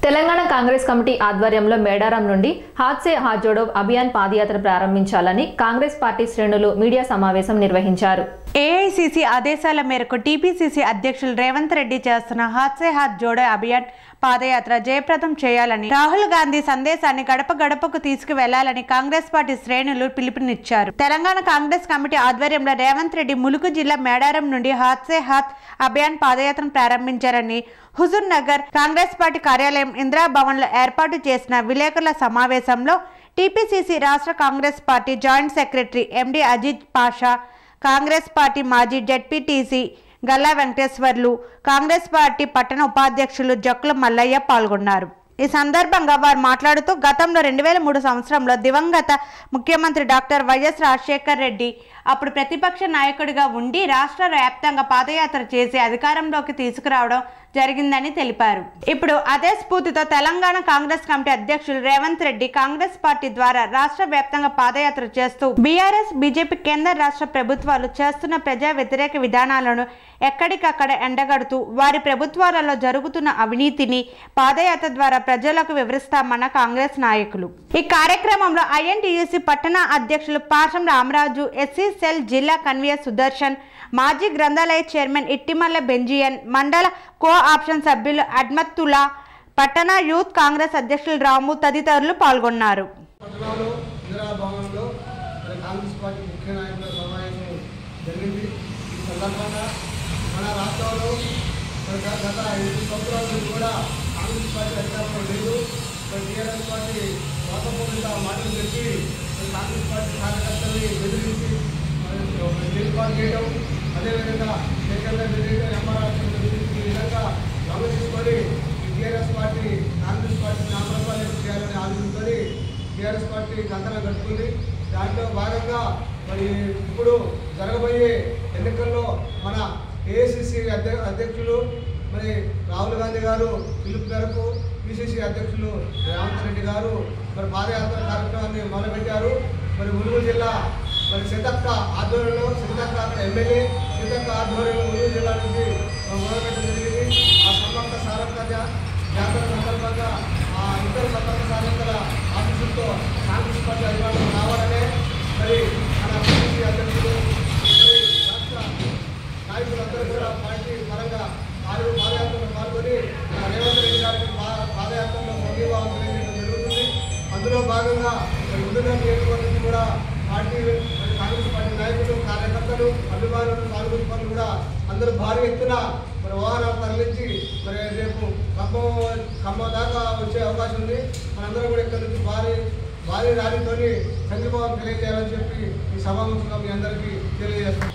Telangana Congress committee ఆధ్వర్యంలో మేడారం నుండి హాత్ సే హాత్ జోడో అభియాన్ పాదయాత్ర ప్రారంభించాలని కాంగ్రెస్ పార్టీ శ్రేణులు మీడియా సమావేశం నిర్వహించారు ఏఐసిసి ఆదేశాల మేరకు టీపీసీసీ అధ్యక్షులు రేవంత్ రెడ్డి చేస్తున్న హాత్ సే హాత్ జోడో అభియాన్ పాదయాత్ర జయప్రదం చేయాలని రాహుల్ గాంధీ సందేశాన్ని గడప గడపకు తీసుకువెళ్లాలని కాంగ్రెస్ పార్టీ శ్రేణులు పిలుపునిచ్చారు తెలంగాణ కాంగ్రెస్ కమిటీ ఆధ్వర్యంలో రేవంత్ రెడ్డి ములుగు జిల్లా మేడారం నుండి హాత్ సే హాత్ అభియాన్ పాదయాత్రను ప్రారంభించారని హుజూర్ నగర్ కాంగ్రెస్ పార్టీ కార్యాలయం ఇందిరా భవన్ లో ఏర్పాటు చేసిన విలేకరుల సమావేశంలో టీపీసీసీ రాష్ట్ర Congress party joint secretary MD Ajith Pasha Congress party మాజీ జడ్పీటీసీ గల్లా వెంకటేశ్వర్లు కాంగ్రెస్ పార్టీ పట్టణ ఉపాధ్యక్షులు జక్కుల మల్లయ్య పాల్గొన్నారు ఈ సందర్భంగా వారు మాట్లాడుతూ గతంలో రెండు వేల మూడు సంవత్సరంలో దివంగత ముఖ్యమంత్రి డాక్టర్ వైఎస్ రాజశేఖర్ రెడ్డి అప్పుడు ప్రతిపక్ష నాయకుడిగా ఉండి రాష్ట్ర వ్యాప్తంగా పాదయాత్ర చేసి అధికారంలోకి తీసుకురావడం జరిగిందని తెలిపారు ఇప్పుడు అదే స్ఫూర్తితో తెలంగాణ కాంగ్రెస్ కమిటీ అధ్యక్షులు రేవంత్ రెడ్డి కాంగ్రెస్ పార్టీ ద్వారా రాష్ట్ర వ్యాప్తంగా పాదయాత్ర చేస్తూ బీఆర్ఎస్ బీజేపీ కేంద్ర రాష్ట్ర ప్రభుత్వాలు చేస్తున్న ప్రజా వ్యతిరేక విధానాలను ఎక్కడికక్కడ ఎండగడుతూ వారి ప్రభుత్వాలలో జరుగుతున్న అవినీతిని పాదయాత్ర ద్వారా ప్రజలకు వివరిస్తామన్న కాంగ్రెస్ నాయకులు ఈ కార్యక్రమంలో ఐఎన్టీయూసీ పట్టణ అధ్యక్షులు పాషం రామరాజు ఎస్సీ సెల్ జిల్లా కన్వీనర్ సుదర్శన్ మాజీ గ్రంథాలయ చైర్మన్ ఇట్టిమల్ల బెంజియన్ మండల కో ఆప్షన్ సభ్యులు అడ్మత్తులా పట్టణ యూత్ కాంగ్రెస్ అధ్యక్షులు రాము తదితరులు పాల్గొన్నారు పట్టణంలో ఇందిరా భవన్లో మరి కాంగ్రెస్ పార్టీ ముఖ్య నాయకుల సమావేశం జరిగింది ఈ సందర్భంగా మన రాష్ట్రంలో మరి గత గత ఐదు సంవత్సరాల నుంచి కూడా కాంగ్రెస్ పార్టీ అధికారంలో లేదు మరి టీఆర్ఎస్ పార్టీ వాసపూరిత మాటలు చెప్పి మరి కాంగ్రెస్ పార్టీ కార్యకర్తల్ని బెదిరించి మరి జైలు పాలు చేయడం అదేవిధంగా శేఖర్ల బెదిరించడం ఎంఆర్ఆర్ బెదిరించి ఈ విధంగా గమనించుకొని ఈ టీఆర్ఎస్ పార్టీ కాంగ్రెస్ పార్టీ నామరూపాలు చేయాలని ఆలోచించుకొని టీఆర్ఎస్ పార్టీ కంకణం కట్టుకుంది దాంట్లో భాగంగా మరి ఇప్పుడు జరగబోయే ఎన్నికల్లో మన ఏఐసిసి అధ్యక్షులు మరి రాహుల్ గాంధీ గారు పిలుపు మేరకు పిసిసి అధ్యక్షులు రేవంత్ రెడ్డి గారు మరి పాదయాత్ర కార్యక్రమాన్ని మొదలుపెట్టారు మరి ములుగు జిల్లా మరి సీతక్క ఆధ్వర్యంలో సీతక్క ఎమ్మెల్యే సీతక్క ఆధ్వర్యంలో ములుగు జిల్లా నుంచి మొదలుపెట్టడం జరిగింది ఆ సమ్మక్క సారక్క జా- జాతర సందర్భంగా ఆ ఇతర సమ్మక్క సారక్కల ఆఫీసులతో కాంగ్రెస్ పార్టీ అధికారులు రావాలనే మరి మన పిసిసి అధ్యక్షులు మరి రాష్ట్ర నాయకులందరూ కూడా పార్టీ పరంగా పాలు పాదయాత్రలో పాల్గొని మన రేవంత్ రెడ్డి గారికి పా- పాదయాత్రలో సంఘీభావం తెలియజేయడం జరుగుతుంది అందులో భాగంగా మరి ముందుగా నియోజకవర్గం నుంచి కూడా పార్టీ మరి కాంగ్రెస్ పార్టీ నాయకులు కార్యకర్తలు అభిమానులు పాల్గొని పనులు కూడా అందరూ భారీ ఎత్తున మరి వాహనాలు తరలించి మరి రేపు ఖమ్మం ఖమ్మం దాకా వచ్చే అవకాశం ఉంది మనందరం కూడా ఇక్కడ నుంచి భారీ భారీ ర్యాలీతోని సంఘీభావం తెలియజేయాలని చెప్పి ఈ సమావేశంగా మీ అందరికీ తెలియజేస్తాం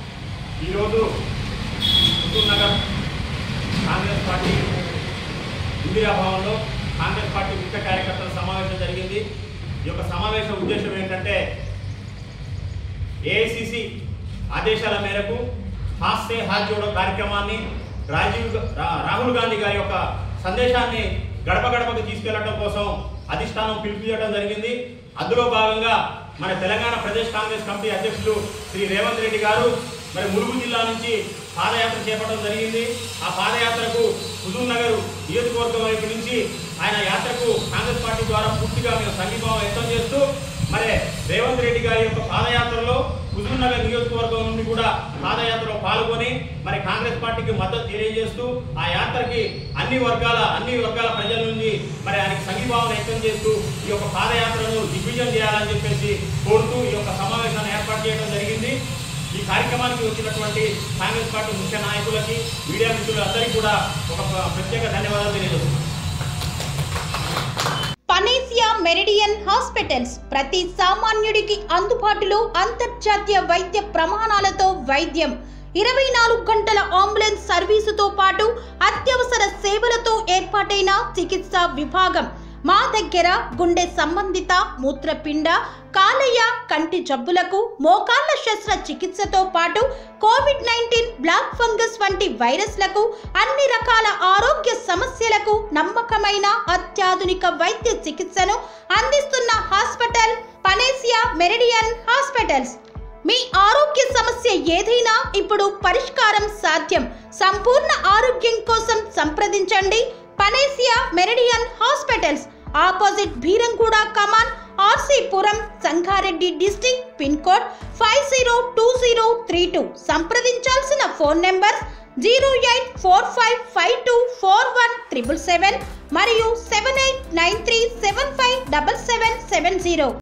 ఈరోజు హుజూర్ నగర్ కాంగ్రెస్ పార్టీ ఇందిరా భవన్లో కాంగ్రెస్ పార్టీ ముఖ్య కార్యకర్తల సమావేశం జరిగింది ఈ యొక్క సమావేశ ఉద్దేశం ఏంటంటే ఏఐసిసి ఆదేశాల మేరకు హాస్సే హాత్ జోడో కార్యక్రమాన్ని రాజీవ్ గా- రా- రాహుల్ గాంధీ గారి యొక్క సందేశాన్ని గడప గడపకు తీసుకెళ్లడం కోసం అధిష్టానం పిలుపుచేయడం జరిగింది అందులో భాగంగా మన తెలంగాణ ప్రదేశ్ కాంగ్రెస్ కమిటీ అధ్యక్షులు శ్రీ రేవంత్ రెడ్డి గారు మరి ములుగు జిల్లా నుంచి పాదయాత్ర చేపట్టడం జరిగింది ఆ పాదయాత్రకు హుజూర్ నగర్ నియోజకవర్గం వైపు నుంచి ఆయన యాత్రకు కాంగ్రెస్ పార్టీ ద్వారా పూర్తిగా మేము సంఘీభావం వ్యక్తం చేస్తూ మరి రేవంత్ రెడ్డి గారి యొక్క పాదయాత్రలో హుజూర్ నగర్ నియోజకవర్గం నుండి కూడా పాదయాత్రలో పాల్గొని మరి కాంగ్రెస్ పార్టీకి మద్దతు తెలియజేస్తూ ఆ యాత్రకి అన్ని వర్గాల అన్ని వర్గాల ప్రజల నుంచి మరి ఆయనకి సంఘీభావం వ్యక్తం చేస్తూ ఈ యొక్క పాదయాత్రను దిగ్విజయం చేయాలని చెప్పేసి కోరుతూ ఈ యొక్క సమావేశాన్ని ఏర్పాటు చేయడం జరిగింది ఈ కార్యక్రమానికి వచ్చినటువంటి కాంగ్రెస్ పార్టీ ముఖ్య నాయకులకి మీడియా మిత్రులందరికీ కూడా ఒక ప్ర- ప్రత్యేక ధన్యవాదాలు తెలియజేస్తున్నాను పనేసియా మెరిడియన్ హాస్పిటల్స్ ప్రతి సామాన్యుడికి అందుబాటులో అంతర్జాతీయ వైద్య ప్రమాణాలతో వైద్యం ఇరవై నాలుగు గంటల అంబులెన్స్ సర్వీసుతో పాటు అత్యవసర సేవలతో ఏర్పాటైన చికిత్సా విభాగం మా దగ్గర గుండె సంబంధిత మూత్రపిండ కాలేయ కంటి జబ్బులకు మోకాళ్ల శస్త్ర చికిత్సతో పాటు కోవిడ్ నైన్టీన్ బ్లాక్ ఫంగస్ వంటి వైరస్లకు అన్ని రకాల ఆరోగ్య సమస్యలకు నమ్మకమైన అత్యాధునిక వైద్య చికిత్సను అందిస్తున్న హాస్పిటల్ పనేసియా మెరిడియన్ హాస్పిటల్స్ మీ ఆరోగ్య సమస్య ఏదైనా ఇప్పుడు పరిష్కారం సాధ్యం సంపూర్ణ ఆరోగ్యం కోసం సంప్రదించండి Panacea Meridian hospitals opposite Bheeramguda Kaman RC Puram Sangareddy district pin code five zero two zero three two సంప్రదించాల్సిన phone number zero eight four five five two four one triple seven మరియు seven eight nine three seven five double seven seven zero